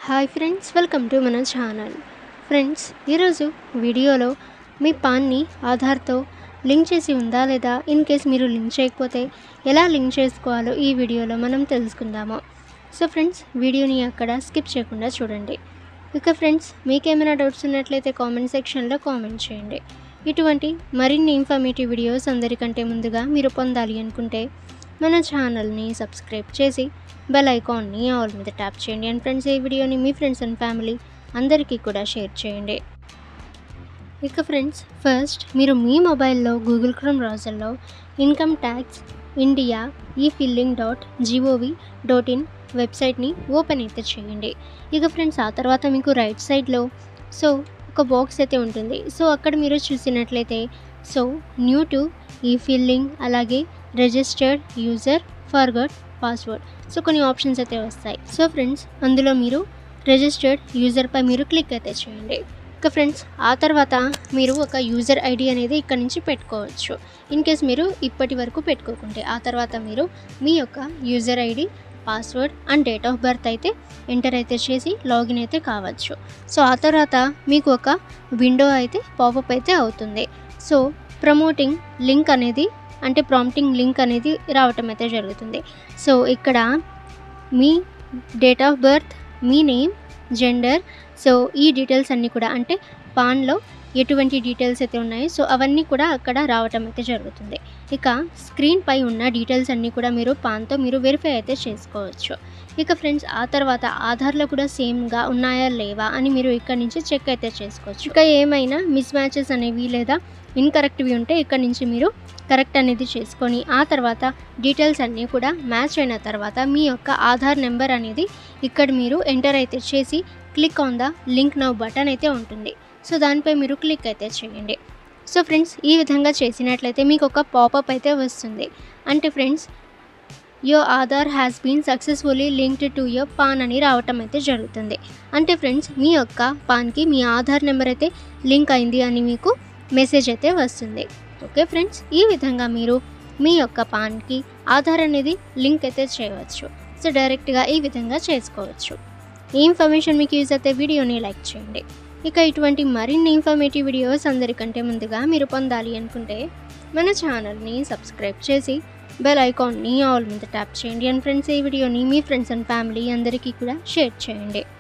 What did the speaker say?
hi friends welcome to మన channel friends ఈరోజు వీడియోలో మీ పాన్ని ఆధార్తో లింక్ చేసి ఉందా లేదా ఇన్ కేస్ మీరు లింక్ చేయకపోతే ఎలా లింక్ చేసుకోవాలో ఈ వీడియోలో మనం తెలుసుకుందాము సో ఫ్రెండ్స్ వీడియోని అక్కడ స్కిప్ చేయకుండా చూడండి ఇక ఫ్రెండ్స్ మీకేమైనా డౌట్స్ ఉన్నట్లయితే కామెంట్ సెక్షన్లో కామెంట్ చేయండి ఇటువంటి మరిన్ని ఇన్ఫర్మేటివ్ వీడియోస్ అందరికంటే ముందుగా మీరు పొందాలి అనుకుంటే మన ఛానల్ని సబ్స్క్రైబ్ చేసి బెల్ ఐకాన్ని ఆల్ మీద ట్యాప్ చేయండి అండ్ ఫ్రెండ్స్ ఈ వీడియోని మీ ఫ్రెండ్స్ అండ్ ఫ్యామిలీ అందరికీ కూడా షేర్ చేయండి ఇక ఫ్రెండ్స్ ఫస్ట్ మీరు మీ మొబైల్లో గూగుల్ క్రోమ్ బ్రౌజర్లో income tax India e filing dot gov dot in వెబ్సైట్ని ఓపెన్ అయితే చేయండి ఇక ఫ్రెండ్స్ ఆ తర్వాత మీకు రైట్ సైడ్లో సో ఒక బాక్స్ అయితే ఉంటుంది సో అక్కడ మీరు చూసినట్లయితే so new to e filing అలాగే registered user forgot password so కొన్ని ఆప్షన్స్ అయితే వస్తాయి సో ఫ్రెండ్స్ అందులో మీరు రిజిస్టర్డ్ యూజర్పై మీరు క్లిక్ అయితే చేయండి ఇక ఫ్రెండ్స్ ఆ తర్వాత మీరు ఒక యూజర్ ఐడి అనేది ఇక్కడ నుంచి పెట్టుకోవచ్చు ఇన్ కేస్ మీరు ఇప్పటి వరకు పెట్టుకోకుంటే ఆ తర్వాత మీరు మీ యొక్క user ID password and date of birth అయితే ఎంటర్ అయితే చేసి లాగిన్ అయితే కావచ్చు సో ఆ తర్వాత మీకు ఒక విండో అయితే పాపప్ అయితే అవుతుంది సో ప్రమోటింగ్ లింక్ అనేది అంటే ప్రాంప్టింగ్ లింక్ అనేది రావటం అయితే జరుగుతుంది సో ఇక్కడ మీ డేట్ ఆఫ్ బర్త్ మీ నేమ్ జెండర్ సో ఈ డీటెయిల్స్ అన్నీ కూడా అంటే పాన్లో ఎటువంటి డీటెయిల్స్ అయితే ఉన్నాయో సో అవన్నీ కూడా అక్కడ రావటం అయితే జరుగుతుంది ఇక స్క్రీన్ పై ఉన్న డీటెయిల్స్ అన్నీ కూడా మీరు పాన్తో మీరు వెరిఫై అయితే చేసుకోవచ్చు ఇక ఫ్రెండ్స్ ఆ తర్వాత ఆధార్లో కూడా సేమ్గా ఉన్నాయా లేవా అని మీరు ఇక్కడ నుంచి చెక్ అయితే చేసుకోవచ్చు ఇక ఏమైనా మిస్ మ్యాచెస్ అనేవి లేదా ఇన్కరెక్ట్వి ఉంటే ఇక్కడ నుంచి మీరు కరెక్ట్ అనేది చేసుకొని ఆ తర్వాత డీటెయిల్స్ అన్నీ కూడా మ్యాచ్ అయిన తర్వాత మీ యొక్క ఆధార్ నెంబర్ అనేది ఇక్కడ మీరు ఎంటర్ అయితే చేసి click on the link now button అయితే ఉంటుంది సో దానిపై మీరు క్లిక్ అయితే చేయండి సో ఫ్రెండ్స్ ఈ విధంగా చేసినట్లయితే మీకు ఒక పాపప్ అయితే వస్తుంది అంటే friends your Aadhaar has been successfully linked to your PAN అని రావటం అయితే జరుగుతుంది అంటే ఫ్రెండ్స్ మీ యొక్క పాన్కి మీ ఆధార్ నెంబర్ అయితే లింక్ అయింది అని మీకు మెసేజ్ అయితే వస్తుంది ఓకే ఫ్రెండ్స్ ఈ విధంగా మీరు మీ యొక్క పాన్కి ఆధార్ అనేది లింక్ అయితే చేయవచ్చు సో డైరెక్ట్గా ఈ విధంగా చేసుకోవచ్చు ఈ ఇన్ఫర్మేషన్ మీకు యూజ్ అయితే వీడియోని లైక్ చేయండి ఇక ఇటువంటి మరిన్ని ఇన్ఫర్మేటివ్ వీడియోస్ అందరికంటే ముందుగా మీరు పొందాలి అనుకుంటే మన ఛానల్ని సబ్స్క్రైబ్ చేసి బెల్ ఐకాన్ని ఆల్ మీద ట్యాప్ చేయండి అండ్ ఫ్రెండ్స్ ఈ వీడియోని మీ ఫ్రెండ్స్ అండ్ ఫ్యామిలీ అందరికీ కూడా షేర్ చేయండి